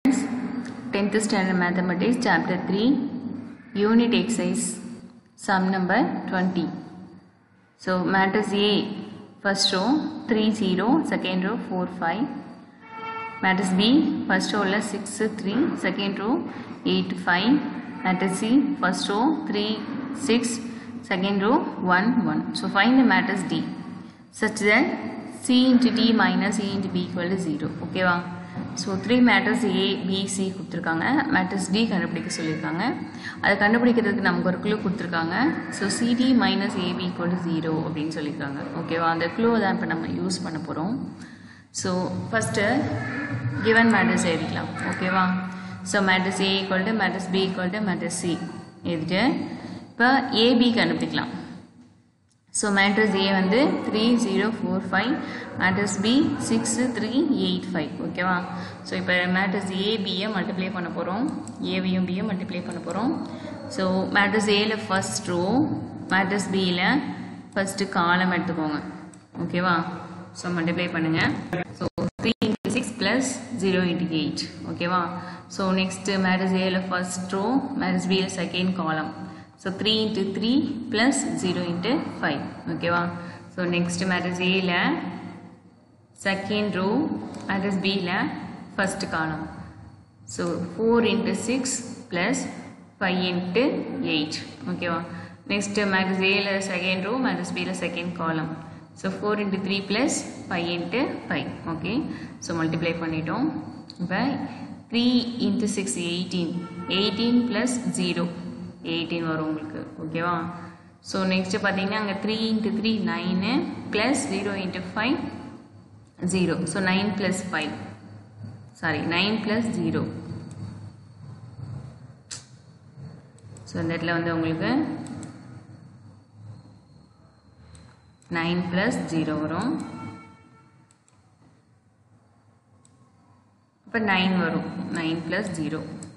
10th standard mathematics chapter 3 unit exercise sum number 20 so matrix a first row 3 0 second row 4 5 matrix b first row ல 6 3 second row 8 5 matrix c first row 3 6 second row 1 1 so find the matrix d such that c into d minus a into b equal to 0 ஓகேவா so three matrices A B C கொடுத்துருக்காங்க matrix D கண்டுபிடிக்க சொல்லியிருக்காங்க அதை கண்டுபிடிக்கிறதுக்கு நமக்கு ஒரு clue கொடுத்துருக்காங்க so CD minus AB equal to zero அப்படின்னு சொல்லியிருக்காங்க ஓகேவா அந்த க்ளூ தான் இப்போ நம்ம யூஸ் பண்ண போகிறோம் ஸோ ஃபஸ்ட்டு கிவன் மேட்ரஸ் எழுதிக்கலாம் ஓகேவா so matrix A equal to matrix B equal to matrix C எழுதிட்டு இப்போ ஏபி கண்டுபிடிக்கலாம் ஸோ மேட்ரஸ் ஏ வந்து three zero four five matrix B six three eight five ஓகேவா ஸோ இப்போ மேட்ரஸ் ஏபியை multiply பண்ண போகிறோம் ஏபியும் பியும் மல்டிப்ளை பண்ண போகிறோம் ஸோ மேட்ரஸ் ஏல ஃபர்ஸ்ட் ரோ மேட்ரஸ் பியில் ஃபஸ்ட்டு காலம் எடுத்துக்கோங்க ஓகேவா ஸோ மல்டிப்ளை பண்ணுங்கள் so three into six plus zero into eight ஓகேவா ஸோ நெக்ஸ்ட்டு மேட்ரஸ் ஏல ஃபர்ஸ்ட் ரோ மேட்ரஸ் பியில் second column so three into three plus zero into five ஓகேவா ஸோ நெக்ஸ்ட் மேட்ரஸ் ஏல செகண்ட் ரோ மேட்ரஸ் பியில் first column so four into six plus five into eight ஓகேவா next matrix ஏல second row matrix பியில் second column so four into three plus five into five okay so multiply பண்ணிட்டோம் இப்போ three into six eighteen eighteen plus zero eighteen வரும் உங்களுக்கு ஓகேவா so next பார்த்தீங்கன்னா அங்கே three into three nine plus zero into five zero so nine plus five sorry nine plus zero so இந்த இடத்துல வந்து உங்களுக்கு நைன் ப்ளஸ் ஜீரோ வரும் இப்போ நைன் வரும் நைன் ப்ளஸ் ஜீரோ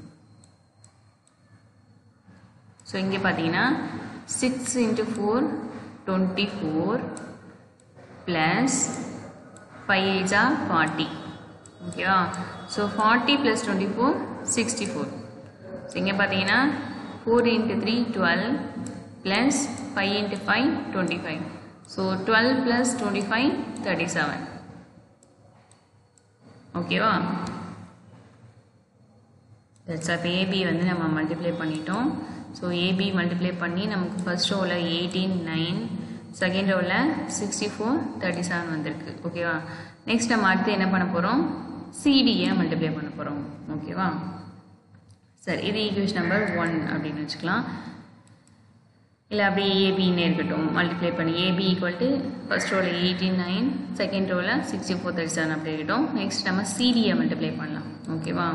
ஸோ இங்கே பார்த்தீங்கன்னா six into four twenty four plus five ஏஜா ஃபார்ட்டி ஓகேவா so forty plus twenty four sixty four so இங்கே பார்த்தீங்கன்னா four into three twelve plus five into five twenty five so twelve plus twenty five thirty seven ஓகேவா that's அப்போ AB வந்து நம்ம multiply பண்ணிட்டோம் so AB multiply பண்ணி நமக்கு first ரோவில் எயிட்டீன் நைன் செகண்ட் ரோவில் சிக்ஸ்டி ஃபோர் தேர்ட்டி செவன் வந்திருக்கு ஓகேவா நெக்ஸ்ட் நம்ம அடுத்து என்ன பண்ண போகிறோம் சிடியை மல்டிப்ளை பண்ண போகிறோம் ஓகேவா சரி இது ஈக்குவேஷன் நம்பர் ஒன் அப்படின்னு வச்சுக்கலாம் இல்லை அப்படியே ஏபின்னு இருக்கட்டும் மல்டிப்ளை பண்ணி ஏபி ஈக்குவல் டு ஃபர்ஸ்ட் ரோவில் எயிட்டீன் நைன் செகண்ட் ரோவில் சிக்ஸ்டி ஃபோர் தேர்ட்டி செவன் அப்படி இருக்கட்டும் நெக்ஸ்ட் நம்ம சிடியை மல்டிப்ளை பண்ணலாம் ஓகேவா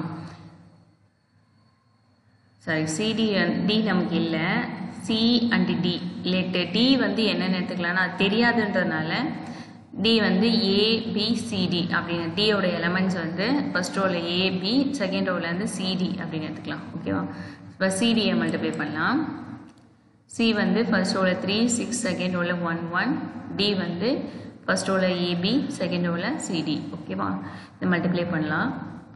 சாரி சிடி டி நமக்கு இல்லை C and D let D வந்து என்னென்னு எடுத்துக்கலாம்னா அது தெரியாதுன்றதுனால டி வந்து ஏபிசிடி அப்படின்னு டியோட எலமெண்ட்ஸ் வந்து ஃபர்ஸ்ட் ரோவில் ஏபி செகண்ட் ரோவில் வந்து சிடி அப்படின்னு எடுத்துக்கலாம் ஓகேவா இப்போ சிடியை மல்டிப்ளை பண்ணலாம் சி வந்து ஃபர்ஸ்ட் ரோவில் த்ரீ சிக்ஸ் செகண்ட் ரோவில் ஒன் ஒன் டி வந்து ஃபர்ஸ்ட் ரோவில் ஏபி செகண்ட் ரோவில் சிடி ஓகேவா இதை மல்டிப்ளை பண்ணலாம்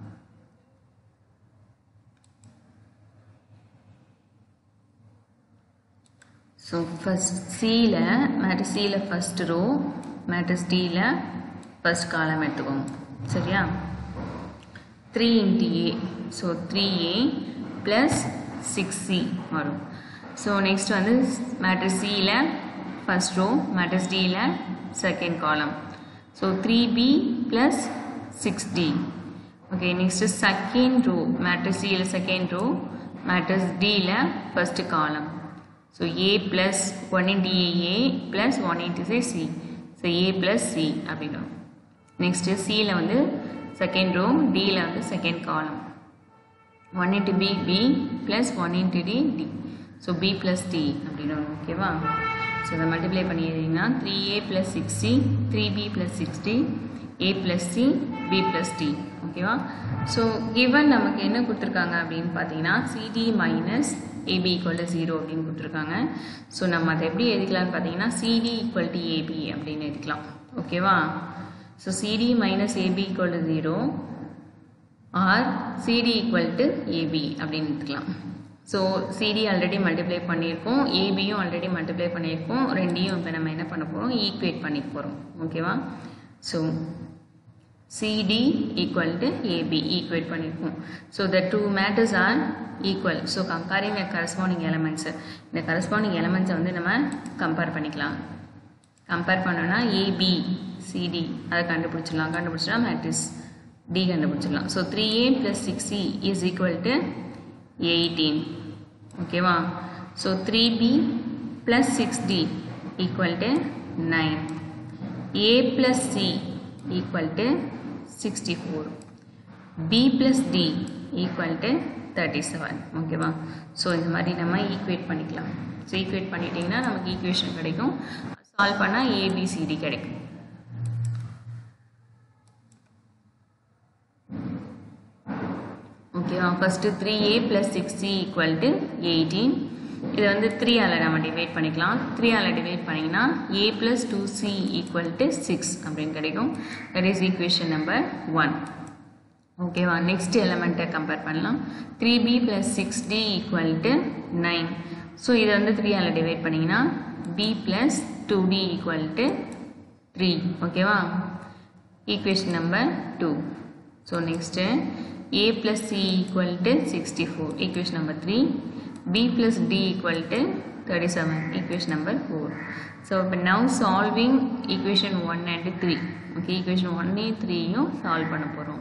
ஸோ ஃபஸ்ட் சியில் மேட்ரிக்ஸ் சியில் ஃபஸ்ட் ரோ மேட்ரிக்ஸ் டியில் ஃபஸ்ட் காலம் எடுத்துக்கோங்க சரியா three into A so three A plus six C வரும் ஸோ நெக்ஸ்ட் வந்து மேட்ரிக்ஸ் சியில் ஃபஸ்ட் ரோ மேட்ரிக்ஸ் டியில் second column so three B plus six D okay next second row matrix சியில் second row matrix டியில் first column So A plus 1 into A plus 1 into say C. So A plus C அப்படின்னு next சியில் வந்து second row டியில் வந்து second column one into B B plus one into D D so B plus D அப்படின்னு ஓகேவா so இதை multiply பண்ணிடுறீங்கன்னா three A plus six C three B plus six D A plus C B plus D ஓகேவா so given நமக்கு என்ன கொடுத்துருக்காங்க அப்படின்னு பார்த்தீங்கன்னா CD minus AB equal to zero அப்படின்னு கொடுத்துருக்காங்க ஸோ நம்ம அதை எப்படி எழுதிக்கலாம்னு பார்த்தீங்கன்னா சிடி ஈக்குவல் டு ஏபி அப்படின்னு எழுதிக்கலாம் ஓகேவா so CD minus AB equal to zero or CD equal to AB அப்படின்னு எடுத்துக்கலாம் ஸோ சிடி ஆல்ரெடி மல்டிப்ளை பண்ணியிருக்கோம் ஏபியும் ஆல்ரெடி மல்டிப்ளை பண்ணியிருக்கோம் ரெண்டையும் இப்போ நம்ம என்ன பண்ண போகிறோம் ஈக்குவேட் பண்ணிக்க போகிறோம் ஓகேவா so CD equal to AB equate பண்ணியிருக்கோம் so the two matrices are equal so comparing the corresponding elements இந்த கரஸ்பாண்டிங் எலமெண்ட்ஸை வந்து நம்ம கம்பேர் பண்ணிக்கலாம் கம்பேர் பண்ணோன்னா ஏபி சிடி அதை கண்டுபிடிச்சிடலாம் கண்டுபிடிச்சிடா மேட்ரிக்ஸ் டி கண்டுபிடிச்சிடலாம் so three A plus six C is equal to eighteen ஓகேவா so three B plus six D equal to nine A plus C equal to sixty four B plus D equal to thirty seven ஓகேவா so இந்த மாதிரி நம்ம equate பண்ணிக்கலாம் so equate பண்ணிட்டீங்கன்னா நமக்கு equation கிடைக்கும் solve பண்ணால் ஏபிசிடி கிடைக்கும் ஓகேவா first three A plus six C equal to eighteen இதை வந்து த்ரீயால் நம்ம டிவைட் பண்ணிக்கலாம் த்ரீயால் டிவைட் பண்ணிங்கன்னா A plus two C equal to six அப்படின்னு கிடைக்கும் that is equation number one ஓகேவா நெக்ஸ்ட் எலமெண்ட்டை கம்பேர் பண்ணலாம் three B plus six D equal to nine so இதை வந்து த்ரீயால் டிவைட் பண்ணிங்கன்னா B plus two D equal to three ஓகேவா equation number two so next a plus c equal to 64 equation number 3 b plus d equal to 37 equation number 4 so now solving equation 1 and 3 okay equation 1 and 3 யும் solve பண்ண போறோம்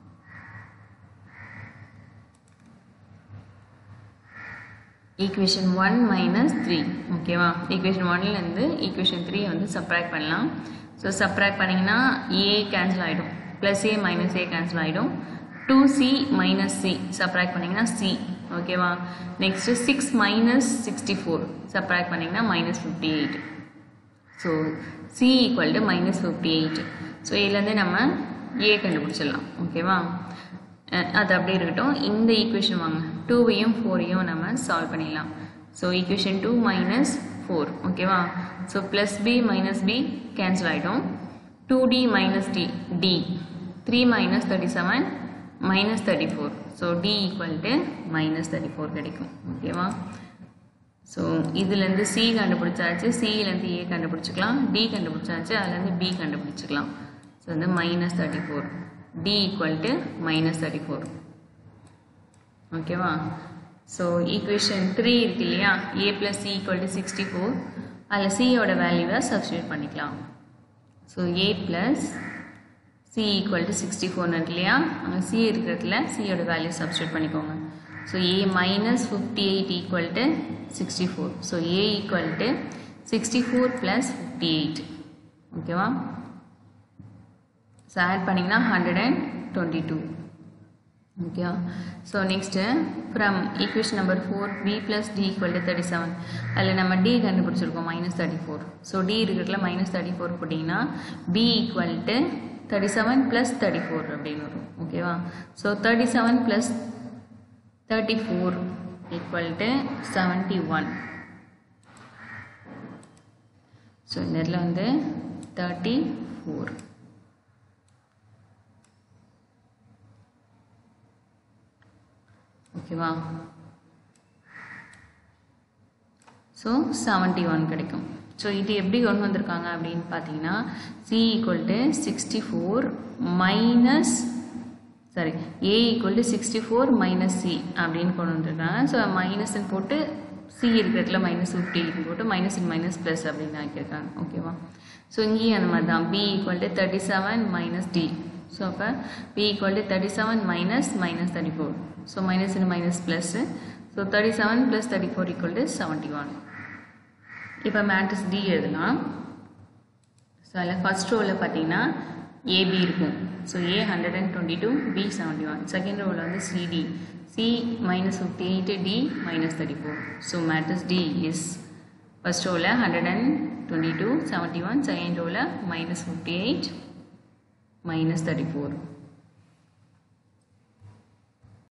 equation 1 minus 3 ஓகேவா equation 1 ல இருந்து equation 3 வந்து subtract பண்ணலாம் so subtract பண்ணீங்கன்னா a cancel ஆயிடும் plus a minus a cancel ஆயிடும் 2c minus c subtract பண்ணிங்கன்னா c ஓகேவா next 6 minus 64 subtract பண்ணிங்கன்னா minus 58 so c equal to minus 58 so இதுலேருந்து நம்ம a கண்டுபிடிச்சிடலாம் ஓகேவா அது அப்படியே இருக்கட்டும் இந்த ஈக்குவேஷன் வாங்க டூவையும் ஃபோரையும் நம்ம சால்வ் பண்ணிடலாம் so equation two minus four ஓகேவா so plus B minus B cancel ஆகிடும் two D minus D D three minus thirty seven minus thirty four so D equal to minus thirty four கிடைக்கும் ஓகேவா so இதுலேருந்து C கண்டுபிடிச்சாச்சு சியிலேருந்து ஏ கண்டுபிடிச்சிக்கலாம் D கண்டுபிடிச்சாச்சு அதுலேருந்து B கண்டுபிடிச்சிக்கலாம் so வந்து minus thirty four D equal to minus thirty four ஓகேவா so equation three இருக்கு இல்லையா A plus C equal to sixty four அதில் சியோட வேல்யூவை சப்ஸ்டியூட் பண்ணிக்கலாம் so A plus C equal to sixty ஃபோர்னு இருக்கு இல்லையா அங்கே சி இருக்கிறதுல சியோட வேல்யூ சப்ஸ்டியூட் பண்ணிக்கோங்க so A minus fifty eight equal to sixty four so A equal to sixty four plus fifty eight ஓகேவா ஸோ ஆட் பண்ணிங்கன்னா hundred and twenty two okay so next from equation number four B plus D equal to thirty seven அதில் நம்ம D கண்டுபிடிச்சிருக்கோம் minus thirty four so D இருக்கிறதுல minus thirty four போட்டிங்கன்னா B equal to thirty seven plus thirty four அப்படின்னு வரும் ஓகேவா so thirty seven plus thirty four equal to seventy one so இந்த இடத்துல வந்து தேர்ட்டி ஃபோர் ஓகேவா ஸோ செவன்ட்டி ஒன் கிடைக்கும் ஸோ இது எப்படி கொண்டு வந்திருக்காங்க அப்படின்னு பார்த்தீங்கன்னா C equal to sixty four minus sorry A equal to sixty four minus C அப்படின்னு கொண்டு வந்திருக்காங்க ஸோ மைனஸ்ன்னு போட்டு சி இருக்கிறதுல மைனஸ் ஃபிஃப்டி எயிட்னு போட்டு மைனஸ் இன் மைனஸ் ப்ளஸ் அப்படின்னு ஆக்கியிருக்காங்க ஓகேவா ஸோ இங்கேயும் அந்த மாதிரி தான் B equal to thirty seven minus D so அப்போ B equal to thirty seven minus minus thirty four so minus in minus plus so thirty seven plus thirty four equal to seventy one இப்போ matrix D எழுதலாம் so அதில் first ரோவில் பார்த்தீங்கன்னா AB இருக்கும் so A hundred and twenty two B seventy one second ரோவில் வந்து CD C minus fifty eight D minus thirty four so matrix D is first ரோவில் hundred and twenty two seventy one second ரோவில் minus fifty eight minus 34